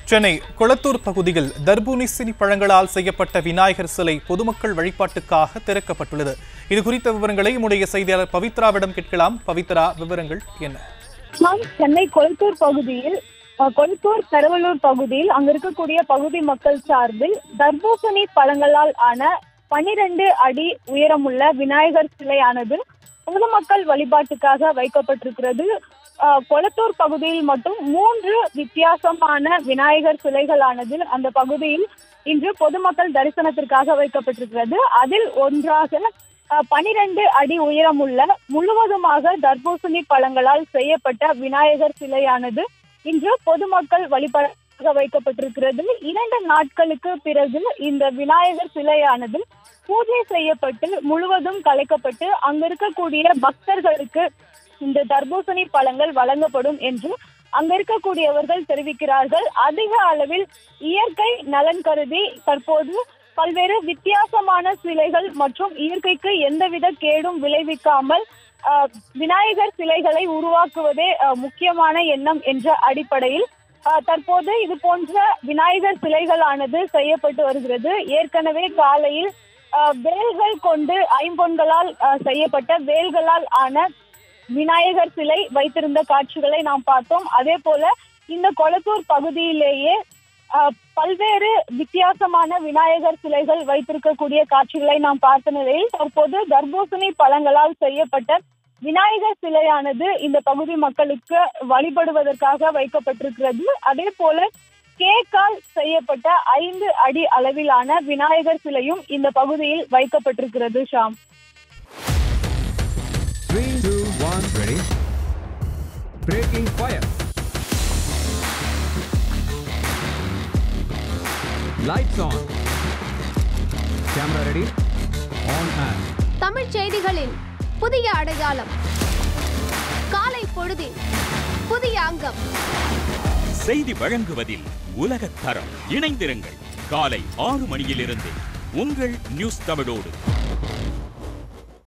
சென்னை கொளத்தூர் பகுதியில் தர்பூனிசினி பழங்களால் செய்யப்பட்ட விநாயகர் சிலை பொதுமக்கள் வழிபாட்டுக்காக திறக்கப்பட்டுள்ளது இது குறித்த விவரங்களை நம்முடைய செய்தியாளர் பவித்ராவிடம் கேட்கலாம் பவித்ரா விவரங்கள் என்ன நாம் சென்னை கொளத்தூர் பகுதியில் அஹ், கொளத்தூர் பெரவலூர் பகுதியில் அங்க இருக்கக்கூடிய பகுதி மக்கள் சார்பில் தர்பூசணி பழங்களால் ஆன பனிரெண்டு அடி உயரமுள்ள விநாயகர் சிலையானது பொதுமக்கள் வழிபாட்டுக்காக வைக்கப்பட்டிருக்கிறது அஹ், கொளத்தூர் பகுதியில் மட்டும் மூன்று வித்தியாசமான விநாயகர் சிலைகளானது அந்த பகுதியில் இன்று பொதுமக்கள் தரிசனத்திற்காக வைக்கப்பட்டிருக்கிறது அதில் ஒன்றாக அஹ், பனிரெண்டு அடி உயரமுள்ள முழுவதுமாக தர்பூசணி பழங்களால் செய்யப்பட்ட விநாயகர் சிலையானது இன்று பொதுமக்கள் வழிபாடாக வைக்கப்பட்டிருக்கிறது இரண்டு நாட்களுக்கு பிறகு இந்த விநாயகர் சிலையானது பூஜை செய்யப்பட்டு முழுவதும் கலைக்கப்பட்டு அங்க இருக்கக்கூடிய பக்தர்களுக்கு இந்த தர்பூசணி பழங்கள் வழங்கப்படும் என்று அங்க இருக்கக்கூடியவர்கள் தெரிவிக்கிறார்கள் அதிக அளவில் இயற்கை நலன் கருதி தற்போது பல்வேறு வித்தியாசமான சிலைகள் மற்றும் இயற்கைக்கு எந்தவித கேடும் விளைவிக்காமல் ஆஹ், விநாயகர் சிலைகளை உருவாக்குவதே ஆஹ், முக்கியமான எண்ணம் என்ற அடிப்படையில் ஆஹ், தற்போது இது போன்ற விநாயகர் சிலைகளானது செய்யப்பட்டு வருகிறது ஏற்கனவே காலையில் ஆஹ், வேல்கள் கொண்டு ஐம்பொன்களால் ஆஹ், செய்யப்பட்ட வேல்களால் ஆன விநாயகர் சிலை வைத்திருந்த காட்சிகளை நாம் பார்த்தோம் அதே போல இந்த கொளத்தூர் பகுதியிலேயே ஆஹ், பல்வேறு வித்தியாசமான விநாயகர் சிலைகள் வைத்திருக்கக்கூடிய காட்சிகளை நாம் பார்த்த நிலையில் தற்போது தர்பூசணி பழங்களால் செய்யப்பட்ட விநாயகர் சிலையானது இந்த பகுதி மக்களுக்கு வழிபடுவதற்காக வைக்கப்பட்டிருக்கிறது அதே போல கேக்கால் செய்யப்பட்ட ஐந்து அடி அளவிலான விநாயகர் சிலையும் இந்த பகுதியில் வைக்கப்பட்டிருக்கிறது Sham Three, two, one, ready. Breaking fire. Lights on. Camera ready. On and. தமிழ்ச் செய்திகளின் புதிய அடையாளம் காலை பொழுதின் புதிய அங்கம் செய்தி வழங்குவதில் உலகத் தரம் இணைந்திருங்கள் காலை ஆறு மணியிலிருந்து உங்கள் நியூஸ் தமிழோடு